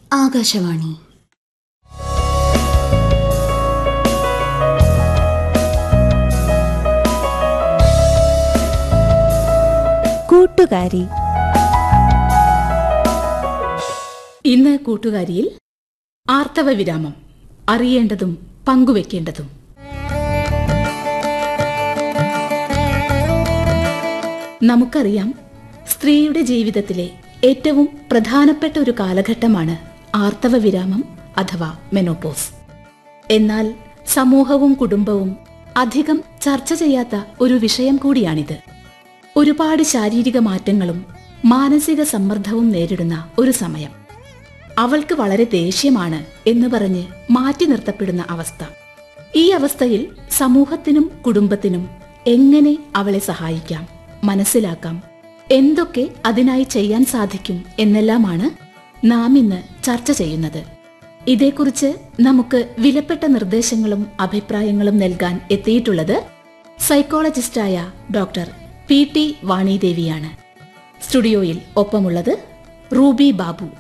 ആകാശവാണി കൂട്ടുകാരി ഇന്ന് കൂട്ടുകാരിയിൽ ആർത്തവ വിരാമം അറിയേണ്ടതും പങ്കുവെക്കേണ്ടതും നമുക്കറിയാം സ്ത്രീയുടെ ജീവിതത്തിലെ ഏറ്റവും പ്രധാനപ്പെട്ട ഒരു കാലഘട്ടമാണ് ആർത്തവ വിരാമം അഥവാ മെനോപോസ് എന്നാൽ സമൂഹവും കുടുംബവും അധികം ചർച്ച ചെയ്യാത്ത ഒരു വിഷയം കൂടിയാണിത് ഒരുപാട് ശാരീരിക മാറ്റങ്ങളും മാനസിക സമ്മർദ്ദവും നേരിടുന്ന ഒരു സമയം അവൾക്ക് വളരെ ദേഷ്യമാണ് എന്ന് പറഞ്ഞ് മാറ്റി നിർത്തപ്പെടുന്ന അവസ്ഥ ഈ അവസ്ഥയിൽ സമൂഹത്തിനും കുടുംബത്തിനും എങ്ങനെ അവളെ സഹായിക്കാം മനസ്സിലാക്കാം എന്തൊക്കെ അതിനായി ചെയ്യാൻ സാധിക്കും എന്നെല്ലാമാണ് നാം ഇന്ന് ചർച്ച ചെയ്യുന്നത് ഇതേക്കുറിച്ച് നമുക്ക് വിലപ്പെട്ട നിർദ്ദേശങ്ങളും അഭിപ്രായങ്ങളും നൽകാൻ എത്തിയിട്ടുള്ളത് സൈക്കോളജിസ്റ്റായ ഡോക്ടർ പി ടി വാണിദേവിയാണ് സ്റ്റുഡിയോയിൽ ഒപ്പമുള്ളത് റൂബി ബാബു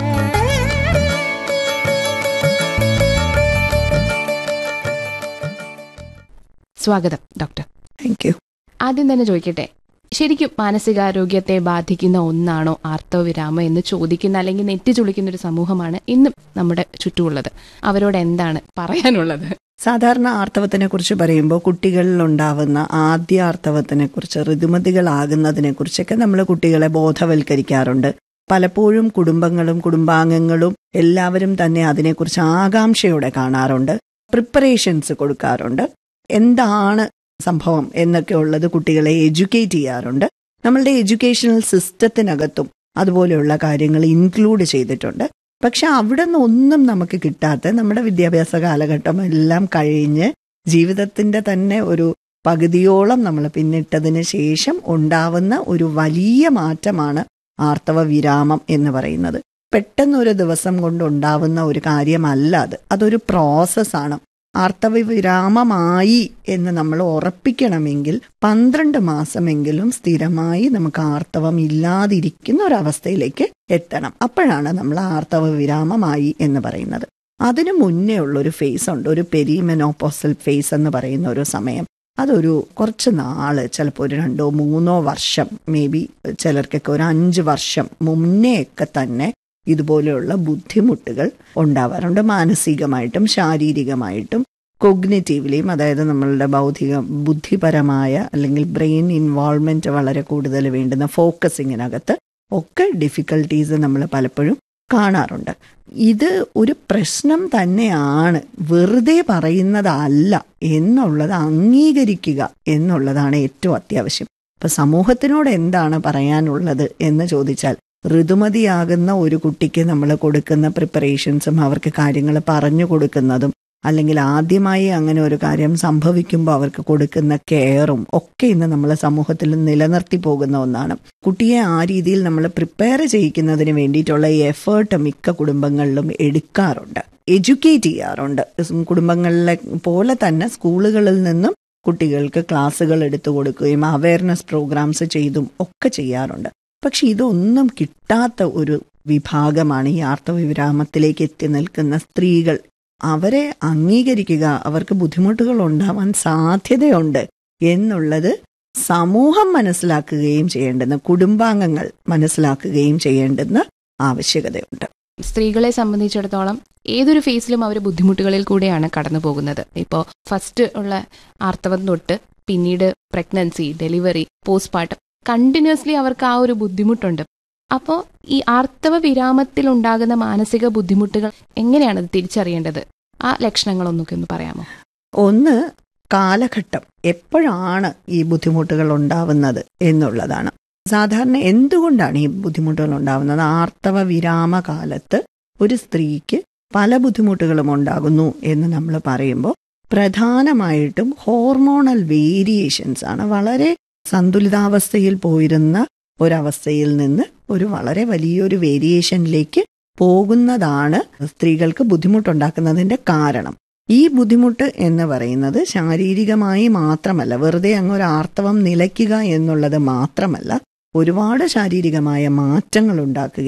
സ്വാഗതം ഡോക്ടർ താങ്ക് യു ആദ്യം തന്നെ ചോദിക്കട്ടെ ശരിക്കും മാനസികാരോഗ്യത്തെ ബാധിക്കുന്ന ഒന്നാണോ ആർത്തവവിരാമം എന്ന് ചോദിക്കുന്ന അല്ലെങ്കിൽ നെറ്റി ചുളിക്കുന്ന ഒരു സമൂഹമാണ് ഇന്നും നമ്മുടെ ചുറ്റുമുള്ളത് അവരോട് എന്താണ് പറയാനുള്ളത് സാധാരണ ആർത്തവത്തിനെ കുറിച്ച് പറയുമ്പോൾ കുട്ടികളിൽ ഉണ്ടാവുന്ന ആദ്യ ആർത്തവത്തിനെ കുറിച്ച് ഋതുമതികളാകുന്നതിനെ കുറിച്ചൊക്കെ നമ്മൾ കുട്ടികളെ ബോധവൽക്കരിക്കാറുണ്ട് പലപ്പോഴും കുടുംബങ്ങളും കുടുംബാംഗങ്ങളും എല്ലാവരും തന്നെ അതിനെക്കുറിച്ച് ആകാംക്ഷയോടെ കാണാറുണ്ട് പ്രിപ്പറേഷൻസ് കൊടുക്കാറുണ്ട് എന്താണ് സംഭവം എന്നൊക്കെ ഉള്ളത് കുട്ടികളെ എഡ്യൂക്കേറ്റ് ചെയ്യാറുണ്ട് നമ്മളുടെ എഡ്യൂക്കേഷണൽ സിസ്റ്റത്തിനകത്തും അതുപോലെയുള്ള കാര്യങ്ങൾ ഇൻക്ലൂഡ് ചെയ്തിട്ടുണ്ട് പക്ഷെ അവിടെ നിന്ന് ഒന്നും നമുക്ക് കിട്ടാത്ത നമ്മുടെ വിദ്യാഭ്യാസ കാലഘട്ടം എല്ലാം കഴിഞ്ഞ് ജീവിതത്തിന്റെ തന്നെ ഒരു പകുതിയോളം നമ്മൾ പിന്നിട്ടതിന് ശേഷം ഉണ്ടാവുന്ന ഒരു വലിയ മാറ്റമാണ് ആർത്തവ വിരാമം എന്ന് പറയുന്നത് പെട്ടെന്നൊരു ദിവസം കൊണ്ട് ഉണ്ടാവുന്ന ഒരു കാര്യമല്ല അത് അതൊരു പ്രോസസ്സാണ് ആർത്തവ വിരാമമായി എന്ന് നമ്മൾ ഉറപ്പിക്കണമെങ്കിൽ പന്ത്രണ്ട് മാസമെങ്കിലും സ്ഥിരമായി നമുക്ക് ആർത്തവം ഇല്ലാതിരിക്കുന്ന ഒരവസ്ഥയിലേക്ക് എത്തണം അപ്പോഴാണ് നമ്മൾ ആർത്തവ വിരാമമായി എന്ന് പറയുന്നത് അതിനു മുന്നേ ഉള്ള ഒരു ഫേസ് ഉണ്ട് ഒരു പെരിമെനോപോസൽ ഫേസ് എന്ന് പറയുന്ന ഒരു സമയം അതൊരു കുറച്ച് നാള് ചിലപ്പോൾ ഒരു രണ്ടോ മൂന്നോ വർഷം മേ ബി ചിലർക്കൊക്കെ ഒരു അഞ്ച് വർഷം മുന്നേയൊക്കെ തന്നെ ഇതുപോലെയുള്ള ബുദ്ധിമുട്ടുകൾ ഉണ്ടാവാറുണ്ട് മാനസികമായിട്ടും ശാരീരികമായിട്ടും കൊഗ്നറ്റീവ്ലിയും അതായത് നമ്മളുടെ ബൗദ്ധിക ബുദ്ധിപരമായ അല്ലെങ്കിൽ ബ്രെയിൻ ഇൻവോൾവ്മെന്റ് വളരെ കൂടുതൽ വേണ്ടുന്ന ഫോക്കസിങ്ങിനകത്ത് ഒക്കെ ഡിഫിക്കൽട്ടീസ് നമ്മൾ പലപ്പോഴും കാണാറുണ്ട് ഇത് ഒരു പ്രശ്നം തന്നെയാണ് വെറുതെ പറയുന്നതല്ല എന്നുള്ളത് അംഗീകരിക്കുക എന്നുള്ളതാണ് ഏറ്റവും അത്യാവശ്യം ഇപ്പൊ സമൂഹത്തിനോട് എന്താണ് പറയാനുള്ളത് എന്ന് ചോദിച്ചാൽ ഋതുമതിയാകുന്ന ഒരു കുട്ടിക്ക് നമ്മൾ കൊടുക്കുന്ന പ്രിപ്പറേഷൻസും അവർക്ക് കാര്യങ്ങൾ പറഞ്ഞു കൊടുക്കുന്നതും അല്ലെങ്കിൽ ആദ്യമായി അങ്ങനെ ഒരു കാര്യം സംഭവിക്കുമ്പോൾ അവർക്ക് കൊടുക്കുന്ന കെയറും ഒക്കെ ഇന്ന് നമ്മളെ സമൂഹത്തിൽ നിലനിർത്തി പോകുന്ന ഒന്നാണ് കുട്ടിയെ ആ രീതിയിൽ നമ്മൾ പ്രിപ്പയർ ചെയ്യിക്കുന്നതിന് വേണ്ടിയിട്ടുള്ള എഫേർട്ട് മിക്ക കുടുംബങ്ങളിലും എടുക്കാറുണ്ട് എഡ്യൂക്കേറ്റ് ചെയ്യാറുണ്ട് കുടുംബങ്ങളിലെ പോലെ തന്നെ സ്കൂളുകളിൽ നിന്നും കുട്ടികൾക്ക് ക്ലാസ്സുകൾ എടുത്തു കൊടുക്കുകയും അവയർനെസ് പ്രോഗ്രാംസ് ചെയ്തും ഒക്കെ ചെയ്യാറുണ്ട് പക്ഷെ ഇതൊന്നും കിട്ടാത്ത ഒരു വിഭാഗമാണ് ഈ ആർത്തവവിരാമത്തിലേക്ക് എത്തി നിൽക്കുന്ന സ്ത്രീകൾ അവരെ അംഗീകരിക്കുക അവർക്ക് ബുദ്ധിമുട്ടുകൾ ഉണ്ടാവാൻ സാധ്യതയുണ്ട് എന്നുള്ളത് സമൂഹം മനസ്സിലാക്കുകയും ചെയ്യേണ്ടുന്ന കുടുംബാംഗങ്ങൾ മനസ്സിലാക്കുകയും ചെയ്യേണ്ടുന്ന ആവശ്യകതയുണ്ട് സ്ത്രീകളെ സംബന്ധിച്ചിടത്തോളം ഏതൊരു ഫേസിലും അവർ ബുദ്ധിമുട്ടുകളിൽ കൂടെയാണ് കടന്നു പോകുന്നത് ഇപ്പോൾ ഫസ്റ്റ് ഉള്ള ആർത്തവം തൊട്ട് പിന്നീട് പ്രഗ്നൻസി ഡെലിവറി പോസ്റ്റ്മോർട്ടം കണ്ടിന്യൂസ്ലി അവർക്ക് ആ ഒരു ബുദ്ധിമുട്ടുണ്ട് അപ്പോൾ ഈ ആർത്തവ വിരാമത്തിൽ ഉണ്ടാകുന്ന മാനസിക ബുദ്ധിമുട്ടുകൾ എങ്ങനെയാണ് അത് തിരിച്ചറിയേണ്ടത് ആ ലക്ഷണങ്ങളൊന്നൊക്കെ ഒന്ന് പറയാമോ ഒന്ന് കാലഘട്ടം എപ്പോഴാണ് ഈ ബുദ്ധിമുട്ടുകൾ ഉണ്ടാവുന്നത് എന്നുള്ളതാണ് സാധാരണ എന്തുകൊണ്ടാണ് ഈ ബുദ്ധിമുട്ടുകൾ ഉണ്ടാവുന്നത് ആർത്തവ വിരാമ കാലത്ത് ഒരു സ്ത്രീക്ക് പല ബുദ്ധിമുട്ടുകളും ഉണ്ടാകുന്നു എന്ന് നമ്മൾ പറയുമ്പോൾ പ്രധാനമായിട്ടും ഹോർമോണൽ വേരിയേഷൻസ് ആണ് വളരെ സന്തുലിതാവസ്ഥയിൽ പോയിരുന്ന ഒരവസ്ഥയിൽ നിന്ന് ഒരു വളരെ വലിയൊരു വേരിയേഷനിലേക്ക് പോകുന്നതാണ് സ്ത്രീകൾക്ക് ബുദ്ധിമുട്ടുണ്ടാക്കുന്നതിന്റെ കാരണം ഈ ബുദ്ധിമുട്ട് എന്ന് പറയുന്നത് ശാരീരികമായി മാത്രമല്ല വെറുതെ അങ്ങ് ഒരു ആർത്തവം നിലയ്ക്കുക എന്നുള്ളത് മാത്രമല്ല ഒരുപാട് ശാരീരികമായ മാറ്റങ്ങൾ ഉണ്ടാക്കുകയും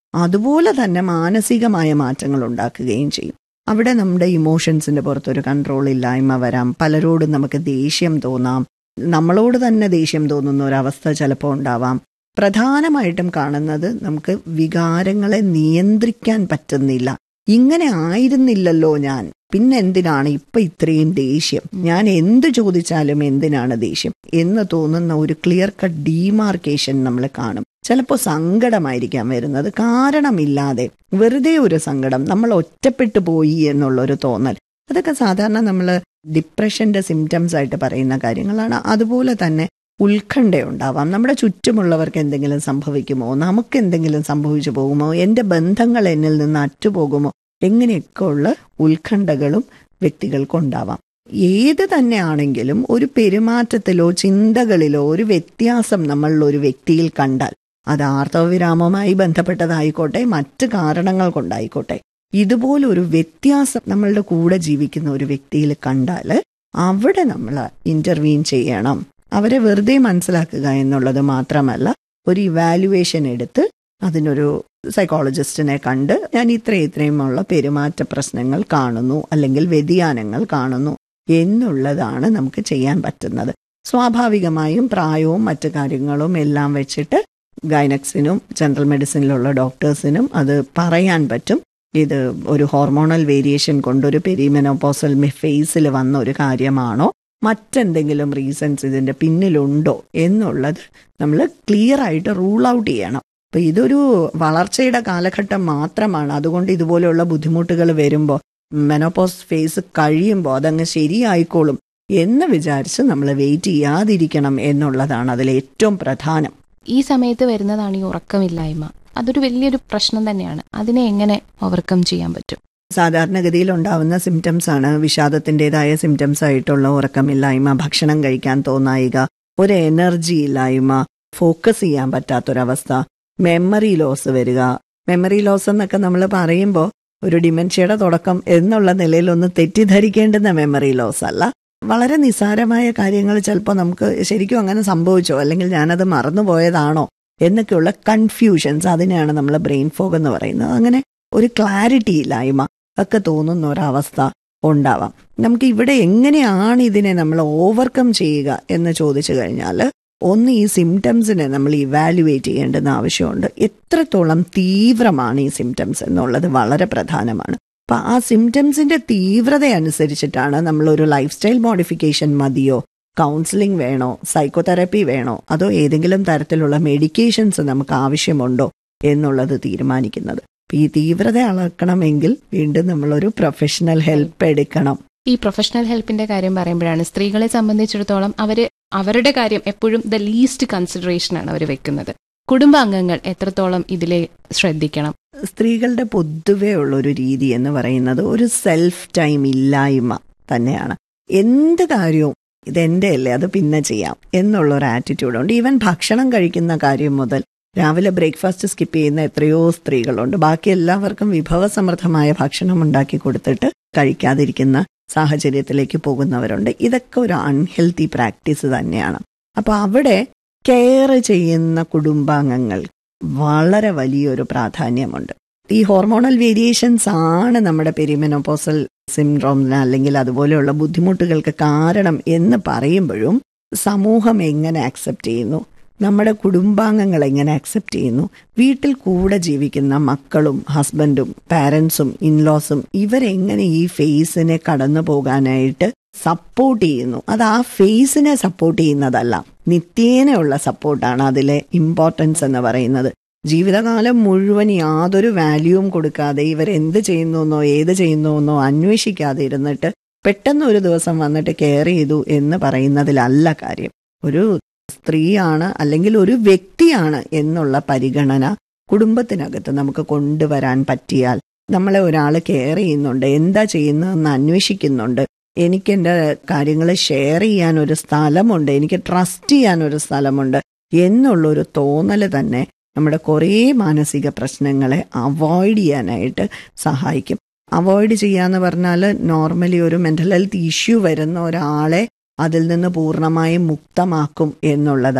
അതുപോലെ തന്നെ മാനസികമായ മാറ്റങ്ങൾ ഉണ്ടാക്കുകയും ചെയ്യും അവിടെ നമ്മുടെ ഇമോഷൻസിന്റെ പുറത്തൊരു കൺട്രോൾ ഇല്ലായ്മ വരാം പലരോടും നമുക്ക് ദേഷ്യം തോന്നാം നമ്മളോട് തന്നെ ദേഷ്യം തോന്നുന്ന ഒരവസ്ഥ ചിലപ്പോൾ ഉണ്ടാവാം പ്രധാനമായിട്ടും കാണുന്നത് നമുക്ക് വികാരങ്ങളെ നിയന്ത്രിക്കാൻ പറ്റുന്നില്ല ഇങ്ങനെ ആയിരുന്നില്ലല്ലോ ഞാൻ പിന്നെ എന്തിനാണ് ഇപ്പൊ ഇത്രയും ദേഷ്യം ഞാൻ എന്ത് ചോദിച്ചാലും എന്തിനാണ് ദേഷ്യം എന്ന് തോന്നുന്ന ഒരു ക്ലിയർ കട്ട് ഡീമാർക്കേഷൻ നമ്മൾ കാണും ചിലപ്പോൾ സങ്കടമായിരിക്കാം വരുന്നത് കാരണമില്ലാതെ വെറുതെ ഒരു സങ്കടം നമ്മൾ ഒറ്റപ്പെട്ടു പോയി എന്നുള്ള ഒരു തോന്നൽ അതൊക്കെ സാധാരണ നമ്മൾ ഡിപ്രഷന്റെ സിംറ്റംസ് ആയിട്ട് പറയുന്ന കാര്യങ്ങളാണ് അതുപോലെ തന്നെ ഉത്കണ്ഠയുണ്ടാവാം നമ്മുടെ ചുറ്റുമുള്ളവർക്ക് എന്തെങ്കിലും സംഭവിക്കുമോ നമുക്ക് എന്തെങ്കിലും സംഭവിച്ചു പോകുമോ എൻ്റെ ബന്ധങ്ങൾ എന്നിൽ നിന്ന് അറ്റുപോകുമോ എങ്ങനെയൊക്കെ ഉള്ള ഉത്കണ്ഠകളും വ്യക്തികൾക്കുണ്ടാവാം ഏത് തന്നെയാണെങ്കിലും ഒരു പെരുമാറ്റത്തിലോ ചിന്തകളിലോ ഒരു വ്യത്യാസം നമ്മളിൽ ഒരു വ്യക്തിയിൽ കണ്ടാൽ അത് ആർത്തവവിരാമവുമായി ബന്ധപ്പെട്ടതായിക്കോട്ടെ മറ്റ് കാരണങ്ങൾ കൊണ്ടായിക്കോട്ടെ ഇതുപോലൊരു വ്യത്യാസം നമ്മളുടെ കൂടെ ജീവിക്കുന്ന ഒരു വ്യക്തിയിൽ കണ്ടാൽ അവിടെ നമ്മൾ ഇന്റർവീൻ ചെയ്യണം അവരെ വെറുതെ മനസ്സിലാക്കുക എന്നുള്ളത് മാത്രമല്ല ഒരു ഇവാലുവേഷൻ എടുത്ത് അതിനൊരു സൈക്കോളജിസ്റ്റിനെ കണ്ട് ഞാൻ ഇത്ര ഇത്രയുമുള്ള പെരുമാറ്റ പ്രശ്നങ്ങൾ കാണുന്നു അല്ലെങ്കിൽ വ്യതിയാനങ്ങൾ കാണുന്നു എന്നുള്ളതാണ് നമുക്ക് ചെയ്യാൻ പറ്റുന്നത് സ്വാഭാവികമായും പ്രായവും മറ്റു കാര്യങ്ങളും എല്ലാം വെച്ചിട്ട് ഗൈനക്സിനും ജനറൽ മെഡിസിനിലുള്ള ഡോക്ടേഴ്സിനും അത് പറയാൻ പറ്റും ഇത് ഒരു ഹോർമോണൽ വേരിയേഷൻ കൊണ്ടൊരു പെരിമെനോപോസൽ ഫേസിൽ വന്ന ഒരു കാര്യമാണോ മറ്റെന്തെങ്കിലും റീസൺസ് ഇതിന്റെ പിന്നിലുണ്ടോ എന്നുള്ളത് നമ്മൾ ക്ലിയർ ആയിട്ട് റൂൾ ഔട്ട് ചെയ്യണം അപ്പൊ ഇതൊരു വളർച്ചയുടെ കാലഘട്ടം മാത്രമാണ് അതുകൊണ്ട് ഇതുപോലെയുള്ള ബുദ്ധിമുട്ടുകൾ വരുമ്പോൾ മെനോപോസ് ഫേസ് കഴിയുമ്പോൾ അതങ്ങ് ശരിയായിക്കോളും എന്ന് വിചാരിച്ച് നമ്മൾ വെയിറ്റ് ചെയ്യാതിരിക്കണം എന്നുള്ളതാണ് അതിൽ ഏറ്റവും പ്രധാനം ഈ സമയത്ത് വരുന്നതാണ് ഈ ഉറക്കമില്ലായ്മ അതൊരു വലിയൊരു പ്രശ്നം തന്നെയാണ് അതിനെ എങ്ങനെ ഓവർകം ചെയ്യാൻ പറ്റും സാധാരണഗതിയിൽ ഉണ്ടാവുന്ന സിംറ്റംസ് ആണ് വിഷാദത്തിൻ്റെതായ സിംറ്റംസ് ആയിട്ടുള്ള ഉറക്കമില്ലായ്മ ഭക്ഷണം കഴിക്കാൻ തോന്നായിക ഒരു എനർജി ഇല്ലായ്മ ഫോക്കസ് ചെയ്യാൻ പറ്റാത്തൊരവസ്ഥ മെമ്മറി ലോസ് വരിക മെമ്മറി ലോസ് എന്നൊക്കെ നമ്മൾ പറയുമ്പോൾ ഒരു ഡിമെൻഷ്യയുടെ തുടക്കം എന്നുള്ള നിലയിൽ ഒന്ന് തെറ്റിദ്ധരിക്കേണ്ടുന്ന മെമ്മറി ലോസ് അല്ല വളരെ നിസ്സാരമായ കാര്യങ്ങൾ ചിലപ്പോൾ നമുക്ക് ശരിക്കും അങ്ങനെ സംഭവിച്ചോ അല്ലെങ്കിൽ ഞാനത് മറന്നുപോയതാണോ എന്നൊക്കെയുള്ള കൺഫ്യൂഷൻസ് അതിനെയാണ് നമ്മൾ ബ്രെയിൻ ഫോഗ് എന്ന് പറയുന്നത് അങ്ങനെ ഒരു ക്ലാരിറ്റി ഇല്ലായ്മ ഒക്കെ തോന്നുന്ന ഒരവസ്ഥ ഉണ്ടാവാം നമുക്ക് ഇവിടെ എങ്ങനെയാണ് ഇതിനെ നമ്മൾ ഓവർകം ചെയ്യുക എന്ന് ചോദിച്ചു കഴിഞ്ഞാൽ ഒന്ന് ഈ സിംറ്റംസിനെ നമ്മൾ ഇവാലുവേറ്റ് ചെയ്യേണ്ടുന്ന ആവശ്യമുണ്ട് എത്രത്തോളം തീവ്രമാണ് ഈ സിംറ്റംസ് എന്നുള്ളത് വളരെ പ്രധാനമാണ് അപ്പൊ ആ സിംറ്റംസിന്റെ തീവ്രത അനുസരിച്ചിട്ടാണ് നമ്മൾ ഒരു ലൈഫ് സ്റ്റൈൽ മോഡിഫിക്കേഷൻ മതിയോ കൗൺസിലിംഗ് വേണോ സൈക്കോതെറപ്പി വേണോ അതോ ഏതെങ്കിലും തരത്തിലുള്ള മെഡിക്കേഷൻസ് നമുക്ക് ആവശ്യമുണ്ടോ എന്നുള്ളത് തീരുമാനിക്കുന്നത് ഈ തീവ്രത അളക്കണമെങ്കിൽ വീണ്ടും നമ്മളൊരു പ്രൊഫഷണൽ ഹെൽപ്പ് എടുക്കണം ഈ പ്രൊഫഷണൽ ഹെൽപ്പിന്റെ കാര്യം പറയുമ്പോഴാണ് സ്ത്രീകളെ സംബന്ധിച്ചിടത്തോളം അവര് അവരുടെ കാര്യം എപ്പോഴും ദ ലീസ്റ്റ് കൺസിഡറേഷൻ ആണ് അവർ വെക്കുന്നത് കുടുംബാംഗങ്ങൾ എത്രത്തോളം ഇതിലെ ശ്രദ്ധിക്കണം സ്ത്രീകളുടെ പൊതുവേ ഉള്ളൊരു രീതി എന്ന് പറയുന്നത് ഒരു സെൽഫ് ടൈം ഇല്ലായ്മ തന്നെയാണ് എന്ത് കാര്യവും ഇതെന്റെ അല്ലേ അത് പിന്നെ ചെയ്യാം എന്നുള്ള ഒരു ആറ്റിറ്റ്യൂഡ് ഉണ്ട് ഈവൻ ഭക്ഷണം കഴിക്കുന്ന കാര്യം മുതൽ രാവിലെ ബ്രേക്ക്ഫാസ്റ്റ് സ്കിപ്പ് ചെയ്യുന്ന എത്രയോ സ്ത്രീകളുണ്ട് ബാക്കി എല്ലാവർക്കും വിഭവസമൃദ്ധമായ ഭക്ഷണം ഉണ്ടാക്കി കൊടുത്തിട്ട് കഴിക്കാതിരിക്കുന്ന സാഹചര്യത്തിലേക്ക് പോകുന്നവരുണ്ട് ഇതൊക്കെ ഒരു അൺഹെൽത്തി പ്രാക്ടീസ് തന്നെയാണ് അപ്പൊ അവിടെ കെയർ ചെയ്യുന്ന കുടുംബാംഗങ്ങൾ വളരെ വലിയൊരു പ്രാധാന്യമുണ്ട് ഈ ഹോർമോണൽ വേരിയേഷൻസ് ആണ് നമ്മുടെ പെരിമെനോപോസൽ സിൻഡ്രോമിന് അല്ലെങ്കിൽ അതുപോലെയുള്ള ബുദ്ധിമുട്ടുകൾക്ക് കാരണം എന്ന് പറയുമ്പോഴും സമൂഹം എങ്ങനെ ആക്സെപ്റ്റ് ചെയ്യുന്നു നമ്മുടെ കുടുംബാംഗങ്ങൾ എങ്ങനെ ആക്സെപ്റ്റ് ചെയ്യുന്നു വീട്ടിൽ കൂടെ ജീവിക്കുന്ന മക്കളും ഹസ്ബൻഡും പാരൻസും ഇൻലോസും ഇവരെങ്ങനെ ഈ ഫേസിനെ കടന്നു പോകാനായിട്ട് സപ്പോർട്ട് ചെയ്യുന്നു അത് ആ ഫേസിനെ സപ്പോർട്ട് ചെയ്യുന്നതല്ല നിത്യേനയുള്ള സപ്പോർട്ടാണ് അതിലെ ഇമ്പോർട്ടൻസ് എന്ന് പറയുന്നത് ജീവിതകാലം മുഴുവൻ യാതൊരു വാല്യൂവും കൊടുക്കാതെ ഇവരെന്ത് ചെയ്യുന്നുവെന്നോ ഏത് ചെയ്യുന്നുവെന്നോ അന്വേഷിക്കാതെ ഇരുന്നിട്ട് പെട്ടെന്ന് ഒരു ദിവസം വന്നിട്ട് കെയർ ചെയ്തു എന്ന് പറയുന്നതിലല്ല കാര്യം ഒരു സ്ത്രീയാണ് അല്ലെങ്കിൽ ഒരു വ്യക്തിയാണ് എന്നുള്ള പരിഗണന കുടുംബത്തിനകത്ത് നമുക്ക് കൊണ്ടുവരാൻ പറ്റിയാൽ നമ്മളെ ഒരാൾ കെയർ ചെയ്യുന്നുണ്ട് എന്താ ചെയ്യുന്നതെന്ന് അന്വേഷിക്കുന്നുണ്ട് എനിക്ക് എൻ്റെ കാര്യങ്ങൾ ഷെയർ ചെയ്യാൻ ഒരു സ്ഥലമുണ്ട് എനിക്ക് ട്രസ്റ്റ് ചെയ്യാൻ ഒരു സ്ഥലമുണ്ട് എന്നുള്ളൊരു തോന്നൽ തന്നെ നമ്മുടെ കുറേ മാനസിക പ്രശ്നങ്ങളെ അവോയ്ഡ് ചെയ്യാനായിട്ട് സഹായിക്കും അവോയ്ഡ് ചെയ്യാന്ന് പറഞ്ഞാൽ നോർമലി ഒരു മെന്റൽ ഹെൽത്ത് ഇഷ്യൂ വരുന്ന ഒരാളെ അതിൽ നിന്ന് പൂർണ്ണമായും മുക്തമാക്കും എന്നുള്ളതല്ല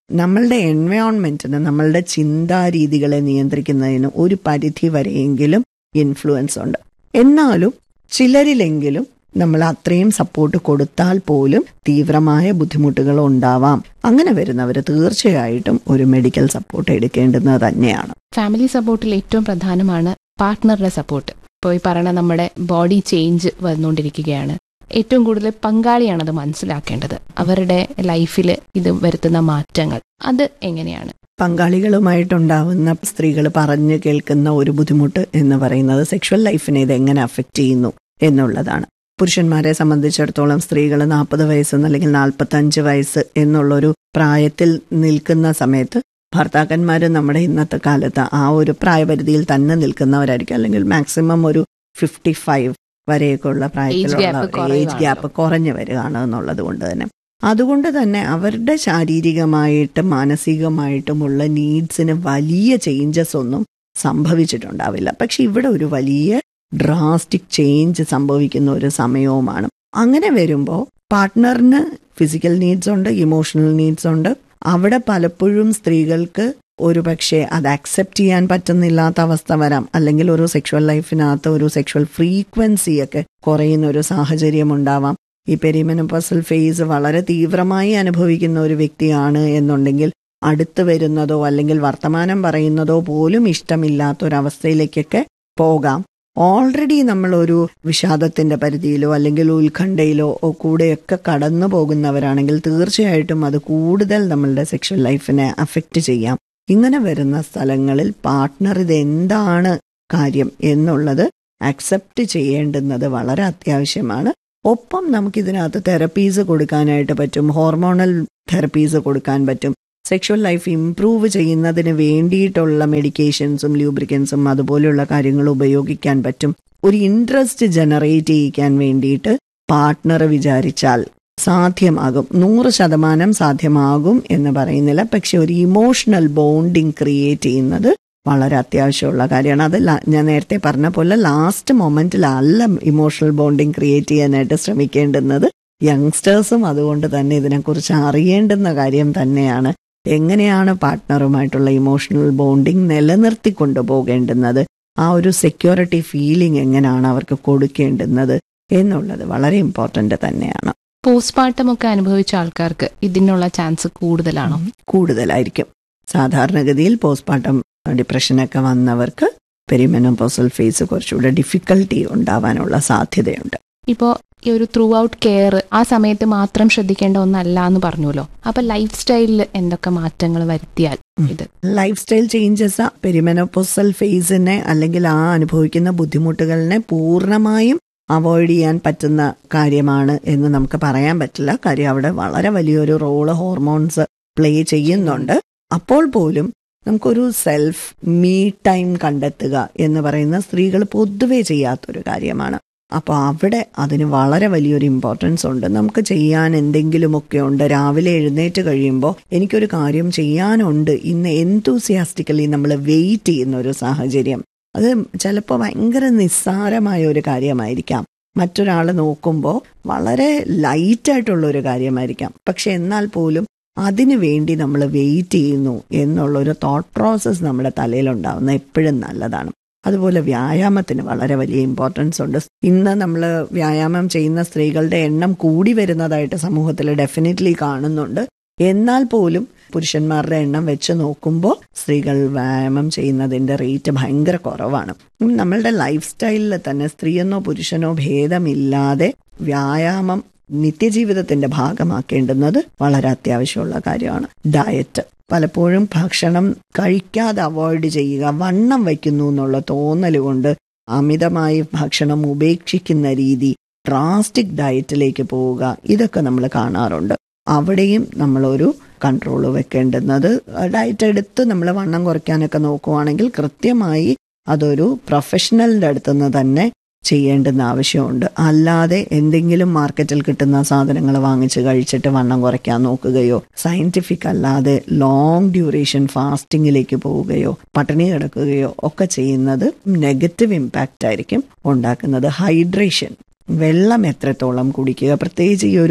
നമ്മളുടെ എൻവയോൺമെന്റിന് നമ്മളുടെ ചിന്താരീതികളെ നിയന്ത്രിക്കുന്നതിന് ഒരു പരിധി വരെയെങ്കിലും ഇൻഫ്ലുവൻസ് ഉണ്ട് എന്നാലും ചിലരിലെങ്കിലും നമ്മൾ അത്രയും സപ്പോർട്ട് കൊടുത്താൽ പോലും തീവ്രമായ ബുദ്ധിമുട്ടുകൾ ഉണ്ടാവാം അങ്ങനെ വരുന്നവർ തീർച്ചയായിട്ടും ഒരു മെഡിക്കൽ സപ്പോർട്ട് എടുക്കേണ്ടുന്നത് തന്നെയാണ് ഫാമിലി സപ്പോർട്ടിൽ ഏറ്റവും പ്രധാനമാണ് പാർട്ട്ണറുടെ സപ്പോർട്ട് ഇപ്പോൾ ഈ പറയണ നമ്മുടെ ബോഡി ചേഞ്ച് വന്നുകൊണ്ടിരിക്കുകയാണ് ഏറ്റവും കൂടുതൽ പങ്കാളിയാണ് അത് മനസ്സിലാക്കേണ്ടത് അവരുടെ ലൈഫിൽ ഇത് വരുത്തുന്ന മാറ്റങ്ങൾ അത് എങ്ങനെയാണ് പങ്കാളികളുമായിട്ടുണ്ടാവുന്ന സ്ത്രീകൾ പറഞ്ഞു കേൾക്കുന്ന ഒരു ബുദ്ധിമുട്ട് എന്ന് പറയുന്നത് സെക്ഷൽ ലൈഫിനെ ഇത് എങ്ങനെ അഫക്റ്റ് ചെയ്യുന്നു എന്നുള്ളതാണ് പുരുഷന്മാരെ സംബന്ധിച്ചിടത്തോളം സ്ത്രീകൾ നാൽപ്പത് വയസ്സ് അല്ലെങ്കിൽ നാൽപ്പത്തഞ്ച് വയസ്സ് എന്നുള്ളൊരു പ്രായത്തിൽ നിൽക്കുന്ന സമയത്ത് ഭർത്താക്കന്മാർ നമ്മുടെ ഇന്നത്തെ കാലത്ത് ആ ഒരു പ്രായപരിധിയിൽ തന്നെ നിൽക്കുന്നവരായിരിക്കും അല്ലെങ്കിൽ മാക്സിമം ഒരു ഫിഫ്റ്റി ഫൈവ് വരെയൊക്കെയുള്ള പ്രായത്തിലുള്ള gap ഏജ് കുറയുവാണല്ലോ. ഗ്യാപ്പ് കുറഞ്ഞു വരികയാണ് എന്നുള്ളത് കൊണ്ട് തന്നെ അതുകൊണ്ട് തന്നെ അവരുടെ ശാരീരികമായിട്ടും മാനസികമായിട്ടുമുള്ള നീഡ്സിന് വലിയ ചേഞ്ചസ് ഒന്നും സംഭവിച്ചിട്ടുണ്ടാവില്ല പക്ഷെ ഇവിടെ ഒരു വലിയ ഡ്രാസ്റ്റിക് ചേഞ്ച് സംഭവിക്കുന്ന ഒരു സമയവുമാണ് അങ്ങനെ വരുമ്പോൾ പാർട്ട്ണറിന് ഫിസിക്കൽ നീഡ്സ് ഉണ്ട് ഇമോഷണൽ നീഡ്സ് ഉണ്ട് അവിടെ പലപ്പോഴും സ്ത്രീകൾക്ക് ഒരു പക്ഷേ അത് അക്സെപ്റ്റ് ചെയ്യാൻ പറ്റുന്നില്ലാത്ത അവസ്ഥ വരാം അല്ലെങ്കിൽ ഒരു സെക്ഷൽ ലൈഫിനകത്ത് ഒരു സെക്ഷൽ ഫ്രീക്വൻസി ഒക്കെ കുറയുന്ന ഒരു സാഹചര്യം ഉണ്ടാവാം ഈ പെരിമെനോപ്പസൽ ഫേസ് വളരെ തീവ്രമായി അനുഭവിക്കുന്ന ഒരു വ്യക്തിയാണ് എന്നുണ്ടെങ്കിൽ അടുത്ത് വരുന്നതോ അല്ലെങ്കിൽ വർത്തമാനം പറയുന്നതോ പോലും ഇഷ്ടമില്ലാത്ത ഒരവസ്ഥയിലേക്കൊക്കെ പോകാം ഓൾറെഡി നമ്മൾ ഒരു വിഷാദത്തിന്റെ പരിധിയിലോ അല്ലെങ്കിൽ ഉത്കണ്ഠയിലോ ഓ കൂടെയൊക്കെ കടന്നു പോകുന്നവരാണെങ്കിൽ തീർച്ചയായിട്ടും അത് കൂടുതൽ നമ്മളുടെ സെക്ഷൽ ലൈഫിനെ അഫക്റ്റ് ചെയ്യാം ഇങ്ങനെ വരുന്ന സ്ഥലങ്ങളിൽ പാർട്ട്ണർ ഇത് എന്താണ് കാര്യം എന്നുള്ളത് അക്സെപ്റ്റ് ചെയ്യേണ്ടുന്നത് വളരെ അത്യാവശ്യമാണ് ഒപ്പം നമുക്കിതിനകത്ത് തെറപ്പീസ് കൊടുക്കാനായിട്ട് പറ്റും ഹോർമോണൽ തെറപ്പീസ് കൊടുക്കാൻ പറ്റും സെക്ഷൽ ലൈഫ് ഇംപ്രൂവ് ചെയ്യുന്നതിന് വേണ്ടിയിട്ടുള്ള മെഡിക്കേഷൻസും ലൂബ്രിക്കൻസും അതുപോലെയുള്ള കാര്യങ്ങൾ ഉപയോഗിക്കാൻ പറ്റും ഒരു ഇൻട്രസ്റ്റ് ജനറേറ്റ് ചെയ്യിക്കാൻ വേണ്ടിയിട്ട് പാർട്ട്ണർ വിചാരിച്ചാൽ സാധ്യമാകും നൂറ് ശതമാനം സാധ്യമാകും എന്ന് പറയുന്നില്ല പക്ഷെ ഒരു ഇമോഷണൽ ബോണ്ടിങ് ക്രിയേറ്റ് ചെയ്യുന്നത് വളരെ അത്യാവശ്യമുള്ള കാര്യമാണ് അത് ല- ഞാൻ നേരത്തെ പറഞ്ഞ പോലെ ലാസ്റ്റ് മൊമെന്റിലല്ല ഇമോഷണൽ ബോണ്ടിങ് ക്രിയേറ്റ് ചെയ്യാനായിട്ട് ശ്രമിക്കേണ്ടുന്നത് യങ്സ്റ്റേഴ്സും അതുകൊണ്ട് തന്നെ ഇതിനെക്കുറിച്ച് അറിയേണ്ടുന്ന കാര്യം തന്നെയാണ് എങ്ങനെയാണ് പാർട്ട്ണറുമായിട്ടുള്ള ഇമോഷണൽ ബോണ്ടിങ് നിലനിർത്തി കൊണ്ടുപോകേണ്ടുന്നത് ആ ഒരു സെക്യൂരിറ്റി ഫീലിംഗ് എങ്ങനെയാണ് അവർക്ക് കൊടുക്കേണ്ടുന്നത് എന്നുള്ളത് വളരെ ഇമ്പോർട്ടന്റ് തന്നെയാണ് പോസ്റ്റ്മോർട്ടം ഒക്കെ അനുഭവിച്ച ആൾക്കാർക്ക് ഇതിനുള്ള ചാൻസ് കൂടുതലാണോ കൂടുതലായിരിക്കും സാധാരണഗതിയിൽ പോസ്റ്റ്മോർട്ടം ഡിപ്രഷനൊക്കെ വന്നവർക്ക് പെരിമെനോപോസൽ ഫേസ് കുറച്ചുകൂടെ ഡിഫിക്കൽട്ടി ഉണ്ടാവാനുള്ള സാധ്യതയുണ്ട് ഇപ്പോൾ ഈ ഒരു ത്രൂ ഔട്ട് കെയർ ആ സമയത്ത് മാത്രം ശ്രദ്ധിക്കേണ്ട ഒന്നല്ല എന്ന് പറഞ്ഞല്ലോ അപ്പൊ ലൈഫ് സ്റ്റൈലിൽ എന്തൊക്കെ മാറ്റങ്ങൾ വരുത്തിയാൽ ഇത് ലൈഫ് സ്റ്റൈൽ ചേഞ്ചസ് പെരിമെനോപോസൽ ഫേസിനെ അല്ലെങ്കിൽ ആ അനുഭവിക്കുന്ന ബുദ്ധിമുട്ടുകളിനെ പൂർണ്ണമായും അവോയ്ഡ് ചെയ്യാൻ പറ്റുന്ന കാര്യമാണ് എന്ന് നമുക്ക് പറയാൻ പറ്റില്ല കാര്യം അവിടെ വളരെ വലിയൊരു റോള് ഹോർമോൺസ് പ്ലേ ചെയ്യുന്നുണ്ട് അപ്പോൾ പോലും നമുക്കൊരു സെൽഫ് മീ ടൈം കണ്ടെത്തുക എന്ന് പറയുന്ന സ്ത്രീകൾ പൊതുവെ ചെയ്യാത്തൊരു കാര്യമാണ് അപ്പോൾ അവിടെ അതിന് വളരെ വലിയൊരു ഇമ്പോർട്ടൻസ് ഉണ്ട് നമുക്ക് ചെയ്യാൻ എന്തെങ്കിലുമൊക്കെ ഉണ്ട് രാവിലെ എഴുന്നേറ്റ് കഴിയുമ്പോൾ എനിക്കൊരു കാര്യം ചെയ്യാനുണ്ട് ഇന്ന് എന്തൂസിയാസ്റ്റിക്കലി നമ്മൾ വെയിറ്റ് ചെയ്യുന്ന ഒരു സാഹചര്യം അത് ചിലപ്പോൾ ഭയങ്കര നിസ്സാരമായ ഒരു കാര്യമായിരിക്കാം മറ്റൊരാൾ നോക്കുമ്പോൾ വളരെ ലൈറ്റായിട്ടുള്ള ഒരു കാര്യമായിരിക്കാം പക്ഷെ എന്നാൽ പോലും അതിനു വേണ്ടി നമ്മൾ വെയിറ്റ് ചെയ്യുന്നു എന്നുള്ള ഒരു തോട്ട് പ്രോസസ്സ് നമ്മുടെ തലയിലുണ്ടാവുന്ന എപ്പോഴും നല്ലതാണ് അതുപോലെ വ്യായാമത്തിന് വളരെ വലിയ ഇമ്പോർട്ടൻസ് ഉണ്ട് ഇന്ന് നമ്മൾ വ്യായാമം ചെയ്യുന്ന സ്ത്രീകളുടെ എണ്ണം കൂടി വരുന്നതായിട്ട് സമൂഹത്തിൽ ഡെഫിനറ്റ്ലി കാണുന്നുണ്ട് എന്നാൽ പോലും പുരുഷന്മാരുടെ എണ്ണം വെച്ച് നോക്കുമ്പോൾ സ്ത്രീകൾ വ്യായാമം ചെയ്യുന്നതിന്റെ റേറ്റ് ഭയങ്കര കുറവാണ് ഉം, നമ്മളുടെ ലൈഫ് സ്റ്റൈലിൽ തന്നെ സ്ത്രീയെന്നോ പുരുഷനോ ഭേദമില്ലാതെ വ്യായാമം നിത്യജീവിതത്തിന്റെ ഭാഗമാക്കേണ്ടുന്നത് വളരെ അത്യാവശ്യമുള്ള കാര്യമാണ് ഡയറ്റ് പലപ്പോഴും ഭക്ഷണം കഴിക്കാതെ അവോയ്ഡ് ചെയ്യുക വണ്ണം വയ്ക്കുന്നു എന്നുള്ള തോന്നൽ കൊണ്ട് അമിതമായി ഭക്ഷണം ഉപേക്ഷിക്കുന്ന രീതി ഡ്രാസ്റ്റിക് ഡയറ്റിലേക്ക് പോവുക ഇതൊക്കെ നമ്മൾ കാണാറുണ്ട് അവിടെയും നമ്മളൊരു കൺട്രോൾ വെക്കേണ്ടുന്നത് ഡയറ്റ് എടുത്ത് നമ്മൾ വണ്ണം കുറയ്ക്കാനൊക്കെ നോക്കുവാണെങ്കിൽ കൃത്യമായി അതൊരു പ്രൊഫഷണലിന്റെ അടുത്തുനിന്ന് തന്നെ ചെയ്യേണ്ടുന്ന ആവശ്യമുണ്ട് അല്ലാതെ എന്തെങ്കിലും മാർക്കറ്റിൽ കിട്ടുന്ന സാധനങ്ങൾ വാങ്ങിച്ച് കഴിച്ചിട്ട് വണ്ണം കുറയ്ക്കാൻ നോക്കുകയോ സയന്റിഫിക് അല്ലാതെ ലോങ് ഡ്യൂറേഷൻ ഫാസ്റ്റിങ്ങിലേക്ക് പോവുകയോ പട്ടിണി കിടക്കുകയോ ഒക്കെ ചെയ്യുന്നത് നെഗറ്റീവ് ഇമ്പാക്റ്റ് ആയിരിക്കും ഉണ്ടാക്കുന്നത് ഹൈഡ്രേഷൻ വെള്ളം എത്രത്തോളം കുടിക്കുക പ്രത്യേകിച്ച് ഈ ഒരു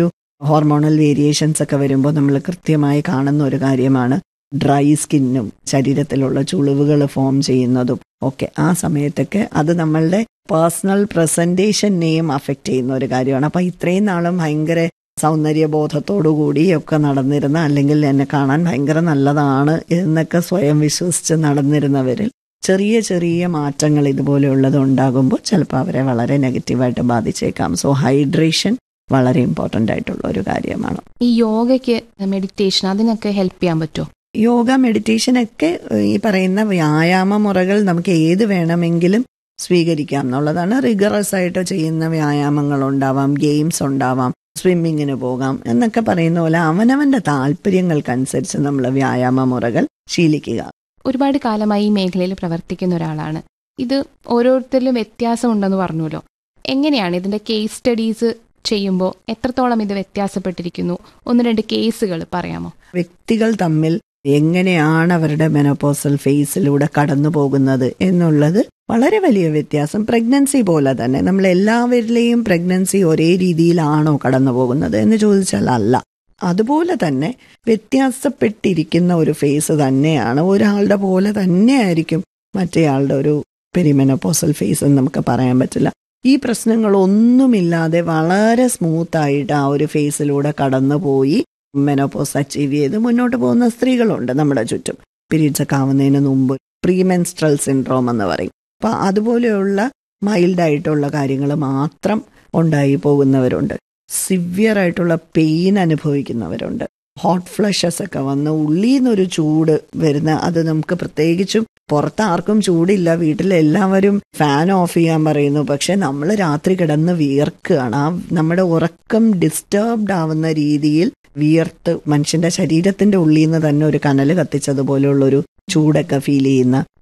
ഹോർമോണൽ വേരിയേഷൻസ് ഒക്കെ വരുമ്പോൾ നമ്മൾ കൃത്യമായി കാണുന്ന ഒരു കാര്യമാണ് ഡ്രൈ സ്കിന്നും ശരീരത്തിലുള്ള ചുളിവുകൾ ഫോം ചെയ്യുന്നതും ഒക്കെ ആ സമയത്തൊക്കെ അത് നമ്മളുടെ പേഴ്സണൽ പ്രസന്റേഷനെയും അഫക്റ്റ് ചെയ്യുന്ന ഒരു കാര്യമാണ് അപ്പൊ ഇത്രയും നാളും ഭയങ്കര സൗന്ദര്യബോധത്തോടു കൂടി ഒക്കെ നടന്നിരുന്ന അല്ലെങ്കിൽ എന്നെ കാണാൻ ഭയങ്കര നല്ലതാണ് എന്നൊക്കെ സ്വയം വിശ്വസിച്ച് നടന്നിരുന്നവരിൽ ചെറിയ ചെറിയ മാറ്റങ്ങൾ ഇതുപോലെയുള്ളത് ഉണ്ടാകുമ്പോൾ ചിലപ്പോൾ അവരെ വളരെ നെഗറ്റീവായിട്ട് ബാധിച്ചേക്കാം സോ ഹൈഡ്രേഷൻ വളരെ ഇമ്പോർട്ടൻ്റ് ആയിട്ടുള്ള ഒരു കാര്യമാണ് ഈ യോഗയ്ക്ക് മെഡിറ്റേഷൻ അതിനൊക്കെ ഹെൽപ്പ് ചെയ്യാൻ പറ്റുമോ യോഗ മെഡിറ്റേഷൻ ഒക്കെ ഈ പറയുന്ന വ്യായാമ മുറകൾ നമുക്ക് ഏത് വേണമെങ്കിലും സ്വീകരിക്കാം എന്നുള്ളതാണ് റിഗറസ് ആയിട്ട് ചെയ്യുന്ന വ്യായാമങ്ങൾ ഉണ്ടാവാം ഗെയിംസ് ഉണ്ടാവാം സ്വിമ്മിങ്ങിന് പോകാം എന്നൊക്കെ പറയുന്ന പോലെ അവനവന്റെ താല്പര്യങ്ങൾക്കനുസരിച്ച് നമ്മൾ വ്യായാമ മുറകൾ ശീലിക്കുക ഒരുപാട് കാലമായി ഈ മേഖലയിൽ പ്രവർത്തിക്കുന്ന ഒരാളാണ് ഇത് ഓരോരുത്തരിലും വ്യത്യാസമുണ്ടെന്ന് പറഞ്ഞല്ലോ എങ്ങനെയാണ് ഇതിന്റെ കേസ് സ്റ്റഡീസ് ചെയ്യുമ്പോൾ എത്രത്തോളം ഇത് വ്യത്യാസപ്പെട്ടിരിക്കുന്നു ഒന്ന് രണ്ട് കേസുകൾ പറയാമോ വ്യക്തികൾ തമ്മിൽ എങ്ങനെയാണ് അവരുടെ മെനോപോസൽ ഫേസിലൂടെ കടന്നു പോകുന്നത് എന്നുള്ളത് വളരെ വലിയ വ്യത്യാസം പ്രഗ്നൻസി പോലെ തന്നെ നമ്മൾ എല്ലാവരിലെയും പ്രഗ്നൻസി ഒരേ രീതിയിലാണോ കടന്നു പോകുന്നത് എന്ന് ചോദിച്ചാൽ അല്ല അതുപോലെ തന്നെ വ്യത്യാസപ്പെട്ടിരിക്കുന്ന ഒരു ഫേസ് തന്നെയാണ് ഒരാളുടെ പോലെ തന്നെയായിരിക്കും മറ്റേയാളുടെ ഒരു പെരിമെനോപോസൽ ഫേസ് എന്ന് നമുക്ക് പറയാൻ പറ്റില്ല ഈ പ്രശ്നങ്ങളൊന്നുമില്ലാതെ വളരെ സ്മൂത്ത് ആയിട്ട് ആ ഒരു ഫേസിലൂടെ കടന്നുപോയി മെനോപോസ് അച്ചീവ് ചെയ്ത് മുന്നോട്ട് പോകുന്ന സ്ത്രീകളുണ്ട് നമ്മുടെ ചുറ്റും പീരീഡ്സ് ഒക്കെ ആവുന്നതിന് മുമ്പ് പ്രീമെൻസ്ട്രൽ സിൻഡ്രോം എന്ന് പറയും അപ്പൊ അതുപോലെയുള്ള മൈൽഡ് ആയിട്ടുള്ള കാര്യങ്ങൾ മാത്രം ഉണ്ടായി പോകുന്നവരുണ്ട് സിവിയർ ആയിട്ടുള്ള പെയിൻ അനുഭവിക്കുന്നവരുണ്ട് ഹോട്ട് ഫ്ലഷസ് ഒക്കെ വന്ന് ഉള്ളിൽ നിന്നൊരു ചൂട് വരുന്ന അത് നമുക്ക് പ്രത്യേകിച്ചും പുറത്ത് ആർക്കും ചൂടില്ല വീട്ടിൽ എല്ലാവരും ഫാൻ ഓഫ് ചെയ്യാൻ പറയുന്നു പക്ഷെ നമ്മൾ രാത്രി കിടന്ന് വിയർക്കുകയാണ് ആ നമ്മുടെ ഉറക്കം ഡിസ്റ്റർബ്ഡ് ആവുന്ന രീതിയിൽ വിയർത്ത് മനുഷ്യന്റെ ശരീരത്തിന്റെ ഉള്ളിൽ നിന്ന് തന്നെ ഒരു കനൽ കത്തിച്ചതുപോലെയുള്ള ഒരു ചൂടൊക്കെ ഫീൽ ചെയ്യുന്ന